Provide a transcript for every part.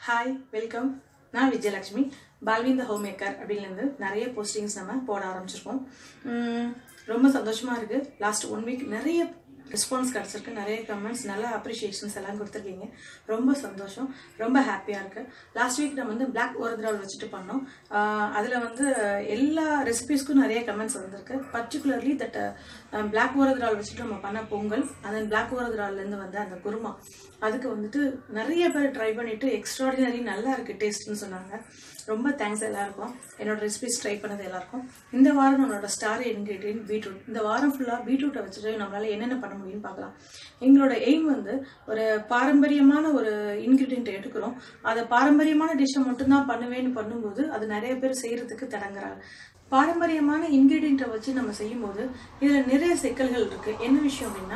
hi welcome நான் விஜயலட்சுமி பால்விந்த home maker அப்படின்லேருந்து நிறைய போஸ்டிங்ஸ் நம்ம போட ஆரம்பிச்சிருக்கோம் உம், ரொம்ப சந்தோஷமாக இருக்குது லாஸ்ட் ஒன் வீக் நிறைய ரெஸ்பான்ஸ் கிடச்சிருக்கு நிறைய கமெண்ட்ஸ் நல்ல அப்ரிஷியேஷன்ஸ் எல்லாம் கொடுத்துருக்கீங்க ரொம்ப சந்தோஷம் ரொம்ப ஹாப்பியாக இருக்குது லாஸ்ட் வீக் நம்ம வந்து பிளாக் ஓரத்ரால் வச்சுட்டு பண்ணோம் அதில் வந்து எல்லா ரெசிபீஸ்க்கும் நிறைய கமெண்ட்ஸ் வந்திருக்கு பர்டிகுலர்லி தட் பிளாக் ஓரத்ரால் வச்சுட்டு நம்ம பண்ண பொங்கல் அந்த பிளாக் ஓரத்ரால்லேருந்து வந்து அந்த குருமா அதுக்கு வந்துட்டு நிறைய பேர் ட்ரை பண்ணிட்டு எக்ஸ்ட்ராடினரி நல்லா இருக்கு டேஸ்ட்னு சொன்னாங்க ரொம்ப தேங்க்ஸ் எல்லாருக்கும் என்னோட ரெசிபிஸ் ட்ரை பண்ணது எல்லாருக்கும் இந்த வாரம் நம்மளோட ஸ்டார் இன்கிரீடியன்ட் பீட்ரூட் இந்த வாரம் ஃபுல்லாக பீட்ரூட்டை வச்சுட்டு நம்மளால என்னென்ன பண்ண முடியும்னு பார்க்கலாம் எங்களோட எய்ம் வந்து ஒரு பாரம்பரியமான ஒரு இன்கிரீடியன்ட் எடுக்கிறோம் அதை பாரம்பரியமான டிஷ்ஷை மட்டும்தான் பண்ணுவேன்னு பண்ணும்போது அது நிறைய பேர் செய்யறதுக்கு தடங்குறாங்க பாரம்பரியமான இன்கிரீடியண்ட்டை வச்சு நம்ம செய்யும்போது இதில் நிறைய சிக்கல்கள் இருக்கு என்ன விஷயம் அப்படின்னா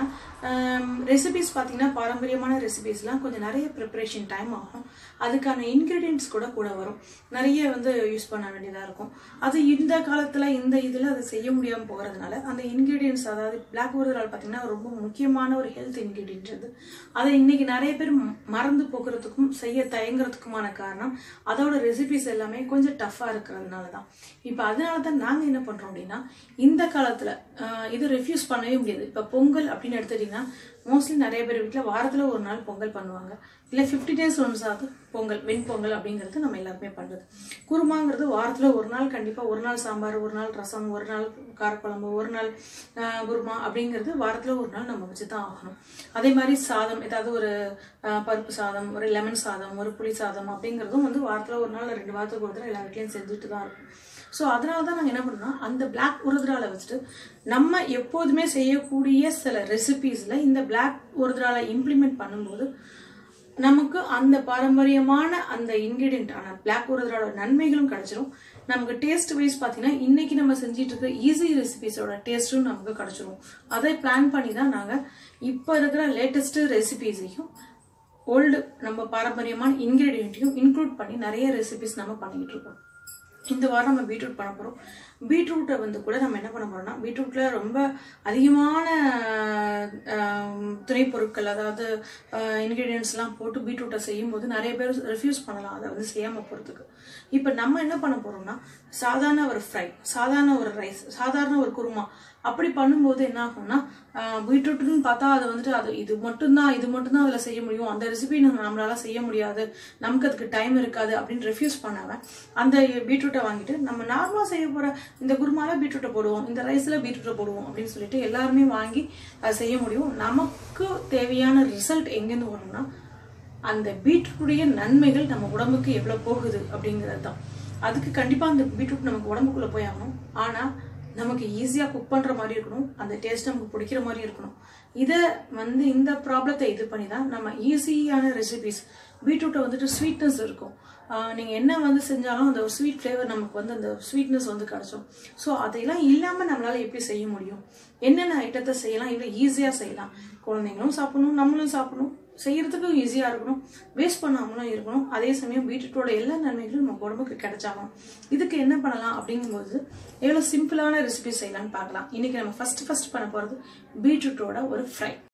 ரெசிபிஸ் பார்த்தீங்கன்னா பாரம்பரியமான ரெசிபிஸ்லாம் கொஞ்சம் நிறைய ப்ரிப்பரேஷன் டைம் ஆகும் அதுக்கான இன்கிரீடியன்ட்ஸ் கூட கூட வரும் நிறைய வந்து யூஸ் பண்ண வேண்டியதாக இருக்கும் அது இந்த காலத்தில் இந்த இதில் அதை செய்ய முடியாமல் போகிறதுனால அந்த இன்கிரீடியன்ட்ஸ் அதாவது பிளாக் ஊறுதல் பார்த்தீங்கன்னா ரொம்ப முக்கியமான ஒரு ஹெல்த் இன்கிரீடியன்ட் அது அதை இன்னைக்கு நிறைய பேர் ம- மறந்து போக்குறதுக்கும் செய்ய தயங்குறதுக்குமான காரணம் அதோட ரெசிபிஸ் எல்லாமே கொஞ்சம் டஃப்பாக இருக்கிறதுனால தான் இப்போ அதனால தான் நாங்கள் என்ன பண்ணுறோம் அப்படின்னா இந்த காலத்தில் இது ரெஃப்யூஸ் பண்ணவே முடியாது இப்போ பொங்கல் அப்படின்னு எடுத்துட்டிங்கன்னா மோஸ்ட்லி நிறைய பேர் வீட்டில் வாரத்தில் ஒரு நாள் பொங்கல் பண்ணுவாங்க இல்லை ஃபிஃப்டி டேஸ் ஒன்ஸ் ஆகுது பொங்கல் வெண் பொங்கல் அப்படிங்கிறது நம்ம எல்லாருமே பண்ணுறது குருமாங்கிறது வாரத்தில் ஒரு நாள் கண்டிப்பாக ஒரு நாள் சாம்பார் ஒரு நாள் ரசம் ஒரு நாள் காரக்குழம்பு ஒரு நாள் ஆஹ், குருமா அப்படிங்கிறது வாரத்தில் ஒரு நாள் நம்ம வச்சு தான் ஆகணும் அதே மாதிரி சாதம் ஏதாவது ஒரு ஆஹ், பருப்பு சாதம் ஒரு லெமன் சாதம் ஒரு புளி சாதம் அப்படிங்கிறதும் வந்து வாரத்தில் ஒரு நாள் ரெண்டு வாரத்துக்கு ஒரு தடவை எல்லா வீட்லையும் செஞ்சுட்டு தான் இருக்கும் ஸோ அதனால தான் நாங்கள் என்ன பண்ணோம்னா அந்த பிளாக் உருதுரால வச்சுட்டு நம்ம எப்போதுமே செய்யக்கூடிய சில ரெசிபீஸில் இந்த பிளாக் உருதுரால இம்ப்ளிமெண்ட் பண்ணும்போது நமக்கு அந்த பாரம்பரியமான அந்த இன்கிரீடியண்டான பிளாக் உருதுரால நன்மைகளும் கிடைச்சிரும் நமக்கு டேஸ்ட் வைஸ் பார்த்தீங்கன்னா இன்னைக்கு நம்ம செஞ்சிட்டு இருக்க ஈஸி ரெசிபீஸோட டேஸ்ட்டும் நமக்கு கிடைச்சிரும் அதை பிளான் பண்ணி தான் நாங்கள் இப்போ இருக்கிற லேட்டஸ்ட் ரெசிபீஸையும் ஓல்டு நம்ம பாரம்பரியமான இன்கிரீடியண்ட்டையும் இன்க்ளூட் பண்ணி நிறைய ரெசிபிஸ் நம்ம பண்ணிக்கிட்டு இருக்கோம் இந்த வாரம் நம்ம பீட்ரூட் பண்ண போகிறோம் பீட்ரூட்டை வந்து கூட நம்ம என்ன பண்ண போறோம்னா பீட்ரூட்ல ரொம்ப அதிகமான ஆஹ், துணைப் பொருட்கள் அதாவது இன்க்ரீடியன்ஸ்லாம் போட்டு பீட்ரூட்டை செய்யும்போது நிறைய பேர் ரெஃப்யூஸ் பண்ணலாம் அதை வந்து செய்யாமல் போகிறதுக்கு இப்போ நம்ம என்ன பண்ண போறோம்னா சாதாரண ஒரு ஃப்ரை சாதாரண ஒரு ரைஸ் சாதாரண ஒரு குருமா அப்படி பண்ணும்போது என்ன ஆகும்னா ஆஹ், பீட்ரூட்னு பார்த்தா அது வந்துட்டு அது இது மட்டும்தான் இது மட்டும்தான் அதில் செய்ய முடியும் அந்த ரெசிபி நம்ம நம்மளால செய்ய முடியாது நமக்கு அதுக்கு டைம் இருக்காது அப்படின்னு ரெஃப்யூஸ் பண்ணாம அந்த பீட்ரூட்டை வாங்கிட்டு நம்ம நார்மலாக செய்ய போகிற இந்த குருமால பீட்ரூட்டை போடுவோம் இந்த ரைஸில் பீட்ரூட்டை போடுவோம் அப்படின்னு சொல்லிட்டு எல்லாருமே வாங்கி அதை செய்ய முடியும் நமக்கு தேவையான ரிசல்ட் எங்கேருந்து வரும்னா அந்த பீட்ரூட்டுடைய நன்மைகள் நம்ம உடம்புக்கு எவ்வளோ போகுது அப்படிங்கிறது தான் அதுக்கு கண்டிப்பாக அந்த பீட்ரூட் நமக்கு உடம்புக்குள்ளே போய் ஆகணும் ஆனால் நமக்கு ஈஸியாக குக் பண்ணுற மாதிரி இருக்கணும் அந்த டேஸ்ட் நமக்கு பிடிக்கிற மாதிரி இருக்கணும் இதை வந்து இந்த ப்ராப்ளத்தை இது பண்ணி தான் நம்ம ஈஸியான ரெசிபிஸ் பீட்ரூட்டை வந்துட்டு ஸ்வீட்னஸ் இருக்கும் ஆஹ் நீங்க என்ன வந்து செஞ்சாலும் அந்த ஸ்வீட் ஃப்ளேவர் நமக்கு வந்து அந்த ஸ்வீட்னஸ் வந்து கிடைச்சோம் ஸோ அதையெல்லாம் இல்லாமல் நம்மளால எப்படி செய்ய முடியும் என்னென்ன ஐட்டத்தை செய்யலாம் இவ்வளோ ஈஸியாக செய்யலாம் குழந்தைங்களும் சாப்பிடணும் நம்மளும் சாப்பிடணும் செய்யறதுக்கும் ஈஸியாக இருக்கணும் வேஸ்ட் பண்ணாமலும் இருக்கணும் அதே சமயம் பீட்ரூட்டோட எல்லா நன்மைகளும் நம்ம உடம்புக்கு கிடைச்சாகணும் இதுக்கு என்ன பண்ணலாம் அப்படிங்கும்போது எவ்வளோ சிம்பிளான ரெசிபி செய்யலாம்னு பார்க்கலாம் இன்னைக்கு நம்ம ஃபர்ஸ்ட் ஃபர்ஸ்ட் பண்ண போகிறது பீட்ரூட்டோட ஒரு ஃப்ரை